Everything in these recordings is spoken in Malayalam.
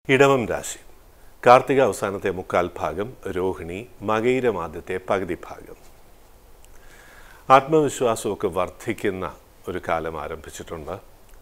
ഇടവം രാശി കാർത്തിക അവസാനത്തെ മുക്കാൽ ഭാഗം രോഹിണി മകയിരം ആദ്യത്തെ പകുതി ഭാഗം ആത്മവിശ്വാസമൊക്കെ വർദ്ധിക്കുന്ന ഒരു കാലം ആരംഭിച്ചിട്ടുണ്ട്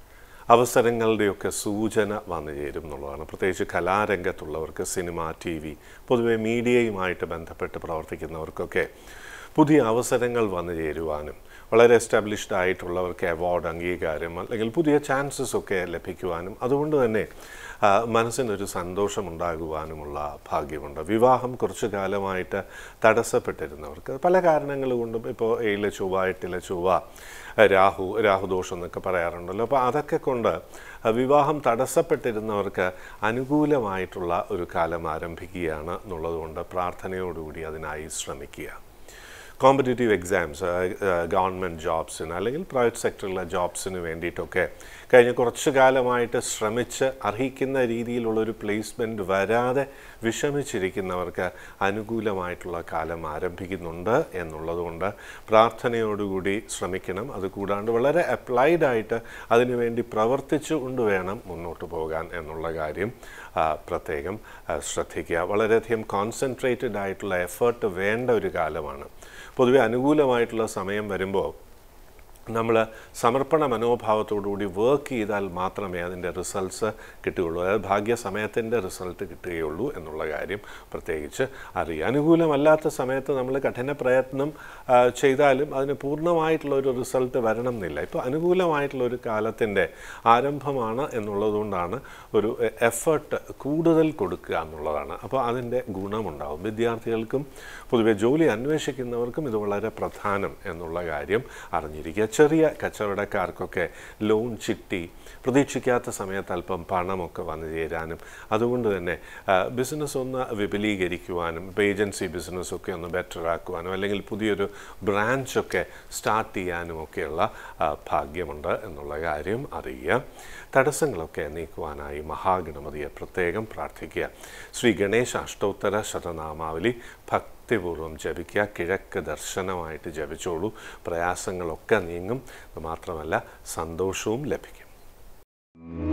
അവസരങ്ങളുടെയൊക്കെ സൂചന വന്നു ചേരും എന്നുള്ളതാണ് പ്രത്യേകിച്ച് കലാരംഗത്തുള്ളവർക്ക് സിനിമ ടി വി പൊതുവെ മീഡിയയുമായിട്ട് ബന്ധപ്പെട്ട് പ്രവർത്തിക്കുന്നവർക്കൊക്കെ പുതിയ അവസരങ്ങൾ വന്നു ചേരുവാനും വളരെ എസ്റ്റാബ്ലിഷ്ഡ് ആയിട്ടുള്ളവർക്ക് അവാർഡ് അംഗീകാരം അല്ലെങ്കിൽ പുതിയ ചാൻസസ് ഒക്കെ ലഭിക്കുവാനും അതുകൊണ്ട് തന്നെ ആ, മനസ്സിനൊരു സന്തോഷമുണ്ടാകുവാനുമുള്ള ഭാഗ്യമുണ്ട് വിവാഹം കുറച്ചു കാലമായിട്ട് തടസ്സപ്പെട്ടിരുന്നവർക്ക് പല കാരണങ്ങൾ കൊണ്ടും ഇപ്പോൾ ഏഴിലെ ചൊവ്വ എട്ടിലെ ചൊവ്വ രാഹു രാഹുദോഷം എന്നൊക്കെ പറയാറുണ്ടല്ലോ അപ്പോൾ അതൊക്കെ കൊണ്ട് വിവാഹം തടസ്സപ്പെട്ടിരുന്നവർക്ക് അനുകൂലമായിട്ടുള്ള ഒരു കാലം ആരംഭിക്കുകയാണ് എന്നുള്ളതുകൊണ്ട് പ്രാർത്ഥനയോടുകൂടി അതിനായി ശ്രമിക്കുക കോമ്പറ്റേറ്റീവ് എക്സാംസ് ഗവൺമെൻറ് ജോബ്സിന് അല്ലെങ്കിൽ പ്രൈവറ്റ് സെക്ടറിലെ ജോബ്സിന് വേണ്ടിയിട്ടൊക്കെ കഴിഞ്ഞ കുറച്ചു കാലമായിട്ട് ശ്രമിച്ച് അർഹിക്കുന്ന രീതിയിലുള്ളൊരു പ്ലേസ്മെൻറ്റ് വരാതെ വിഷമിച്ചിരിക്കുന്നവർക്ക് അനുകൂലമായിട്ടുള്ള കാലം ആരംഭിക്കുന്നുണ്ട് എന്നുള്ളതുകൊണ്ട് പ്രാർത്ഥനയോടുകൂടി ശ്രമിക്കണം അതുകൂടാണ്ട് വളരെ അപ്ലൈഡ് ആയിട്ട് അതിനുവേണ്ടി പ്രവർത്തിച്ചു കൊണ്ട് വേണം മുന്നോട്ട് പോകാൻ എന്നുള്ള കാര്യം ആ, പ്രത്യേകം ആ, ശ്രദ്ധിക്കുക വളരെയധികം കോൺസെൻട്രേറ്റഡ് ആയിട്ടുള്ള എഫേർട്ട് വേണ്ട ഒരു കാലമാണ് പൊതുവെ അനുകൂലമായിട്ടുള്ള സമയം വരുമ്പോൾ നമ്മൾ സമർപ്പണ മനോഭാവത്തോടുകൂടി വർക്ക് ചെയ്താൽ മാത്രമേ അതിൻ്റെ റിസൾട്ട്സ് കിട്ടുകയുള്ളൂ അതായത് ഭാഗ്യസമയത്തിൻ്റെ റിസൾട്ട് കിട്ടുകയുള്ളൂ എന്നുള്ള കാര്യം പ്രത്യേകിച്ച് അറിയുക അനുകൂലമല്ലാത്ത സമയത്ത് നമ്മൾ കഠിന പ്രയത്നം ആ, ചെയ്താലും അതിന് പൂർണ്ണമായിട്ടുള്ള ഒരു റിസൾട്ട് വരണം എന്നില്ല ഇപ്പോൾ അനുകൂലമായിട്ടുള്ള ഒരു കാലത്തിൻ്റെ ആരംഭമാണ് എന്നുള്ളതുകൊണ്ടാണ് ഒരു എഫേർട്ട് കൂടുതൽ കൊടുക്കുക എന്നുള്ളതാണ് അപ്പോൾ അതിൻ്റെ ഗുണമുണ്ടാവും വിദ്യാർത്ഥികൾക്കും പൊതുവെ ജോലി അന്വേഷിക്കുന്നവർക്കും ഇത് വളരെ പ്രധാനം എന്നുള്ള കാര്യം അറിഞ്ഞിരിക്കുക ചെറിയ കച്ചവടക്കാർക്കൊക്കെ ലോൺ ചിട്ടി പ്രതീക്ഷിക്കാത്ത സമയത്ത് അല്പം പണമൊക്കെ വന്നു ചേരാനും അതുകൊണ്ട് തന്നെ ബിസിനസ് ഒന്ന് വിപുലീകരിക്കുവാനും ഇപ്പോൾ ഏജൻസി ബിസിനസ്സൊക്കെ ഒന്ന് ബെറ്റർ ആക്കുവാനും അല്ലെങ്കിൽ പുതിയൊരു ബ്രാഞ്ചൊക്കെ സ്റ്റാർട്ട് ചെയ്യാനും ഒക്കെയുള്ള ആ, ഭാഗ്യമുണ്ട് എന്നുള്ള കാര്യം അറിയുക തടസ്സങ്ങളൊക്കെ നീക്കുവാനായി മഹാഗണപതിയെ പ്രത്യേകം പ്രാർത്ഥിക്കുക ശ്രീ ഗണേശ അഷ്ടോത്തര ശതനാമാവലി ഭക്തിപൂർവ്വം ജപിക്കുക കിഴക്ക് ദർശനമായിട്ട് ജപിച്ചോളൂ പ്രയാസങ്ങളൊക്കെ നീങ്ങും മാത്രമല്ല സന്തോഷവും ലഭിക്കും